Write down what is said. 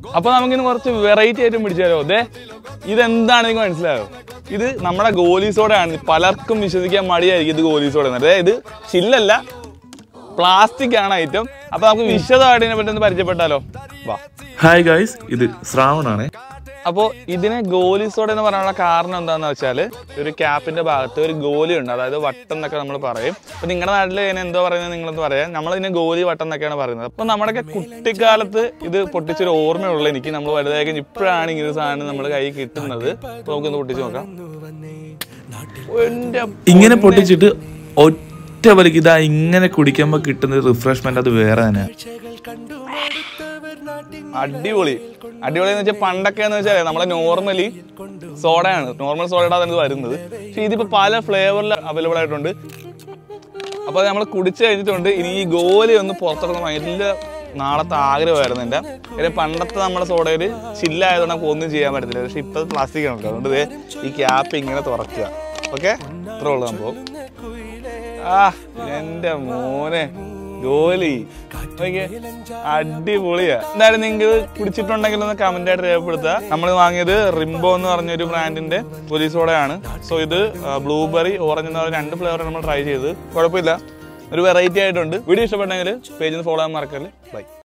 അപ്പൊ നമുക്കിന്ന് കുറച്ച് വെറൈറ്റി ആയിട്ടും പിടിച്ചാലോ അതെ ഇതെന്താണ് നിങ്ങൾക്ക് മനസ്സിലായോ ഇത് നമ്മുടെ ഗോലി സോഡയാണ് പലർക്കും വിശ്വസിക്കാൻ മടിയായിരിക്കും ഇത് ഗോലി സോഡ എന്ന് അതായത് ഇത് ചില്ലല്ല പ്ലാസ്റ്റിക് ആണ് ഐറ്റം അപ്പൊ നമുക്ക് വിശദമായിട്ട് ഇതിനെ പറ്റി ഒന്ന് പരിചയപ്പെട്ടാലോ വാ ഹായ് ഗൈസ് ഇത് ശ്രാവണാണ് അപ്പോൾ ഇതിനെ ഗോലി സോഡ എന്ന് പറയാനുള്ള കാരണം എന്താണെന്ന് വെച്ചാൽ ഒരു ക്യാപ്പിന്റെ ഭാഗത്ത് ഒരു ഗോലി ഉണ്ട് അതായത് വട്ടം എന്നൊക്കെ നമ്മൾ പറയും അപ്പോൾ നിങ്ങളുടെ നാട്ടിൽ ഇതിനെ എന്തോ പറയുന്നത് നിങ്ങളെന്ന് പറയാം നമ്മളിതിനെ ഗോലി വട്ടം എന്നൊക്കെയാണ് പറയുന്നത് അപ്പോൾ നമ്മുടെയൊക്കെ കുട്ടിക്കാലത്ത് ഇത് പൊട്ടിച്ചൊരു ഓർമ്മയുള്ള എനിക്ക് നമ്മൾ വലുതായി കഴിഞ്ഞ് ഇപ്പോഴാണ് ഇങ്ങനെ ഒരു സാധനം നമ്മുടെ കയ്യിൽ കിട്ടുന്നത് അപ്പോൾ നമുക്കൊന്ന് പൊട്ടിച്ച് നോക്കാം എൻ്റെ ഇങ്ങനെ പൊട്ടിച്ചിട്ട് ഒറ്റ വലിക്ക് ഇതാ ഇങ്ങനെ കുടിക്കുമ്പോൾ കിട്ടുന്ന റിഫ്രഷ്മെന്റ് അത് വേറെ തന്നെ അടിപൊളി അടിപൊളി എന്ന് വെച്ചാൽ പണ്ടൊക്കെ എന്ന് വെച്ചാൽ നമ്മളെ നോർമലി സോഡയാണ് നോർമൽ സോഡയുടെ അതാണ് ഇത് വരുന്നത് പക്ഷെ ഇതിപ്പോ പല ഫ്ലേവറിൽ അവൈലബിൾ ആയിട്ടുണ്ട് അപ്പൊ നമ്മൾ കുടിച്ചു കഴിഞ്ഞിട്ടുണ്ട് ഇനി ഈ ഗോലി ഒന്ന് പുറത്തിറങ്ങുന്ന ഭയങ്കര നാളത്തെ ആഗ്രഹമായിരുന്നു എൻ്റെ കാര്യം പണ്ടത്തെ നമ്മുടെ സോഡയിൽ ചില്ലായതുകൊണ്ട് നമുക്ക് ഒന്നും ചെയ്യാൻ പറ്റത്തില്ല പക്ഷെ ഇപ്പൊ പ്ലാസ്റ്റിക് ആണ് കേട്ടോ. അതുകൊണ്ട് ദേ ഈ ക്യാപ്പ് ഇങ്ങനെ തുറക്കുക ഓക്കെ ഇത്രേ ഉള്ളൂ സംഭവം ആ എന്റെ മോനെ ഗോലി നോക്കിയേ. അടിപൊളിയാ എന്തായാലും നിങ്ങൾ കുടിച്ചിട്ടുണ്ടെങ്കിൽ ഒന്ന് കമന്റ് ആയിട്ട് രേഖപ്പെടുത്തുക നമ്മൾ വാങ്ങിയത് റിംബോ എന്ന് പറഞ്ഞൊരു ബ്രാൻഡിന്റെ ഗോലി സോഡയാണ് സോ ഇത് ബ്ലൂബെറി ഓറഞ്ച് എന്ന് പറഞ്ഞ രണ്ട് ഫ്ലേവർ നമ്മൾ ട്രൈ ചെയ്ത് കുഴപ്പമില്ല ഒരു വെറൈറ്റി ആയിട്ടുണ്ട് വീഡിയോ ഇഷ്ടപ്പെട്ടെങ്കിൽ പേജിൽ ഫോളോ ചെയ്യാൻ മറക്കല്ലേ ബൈ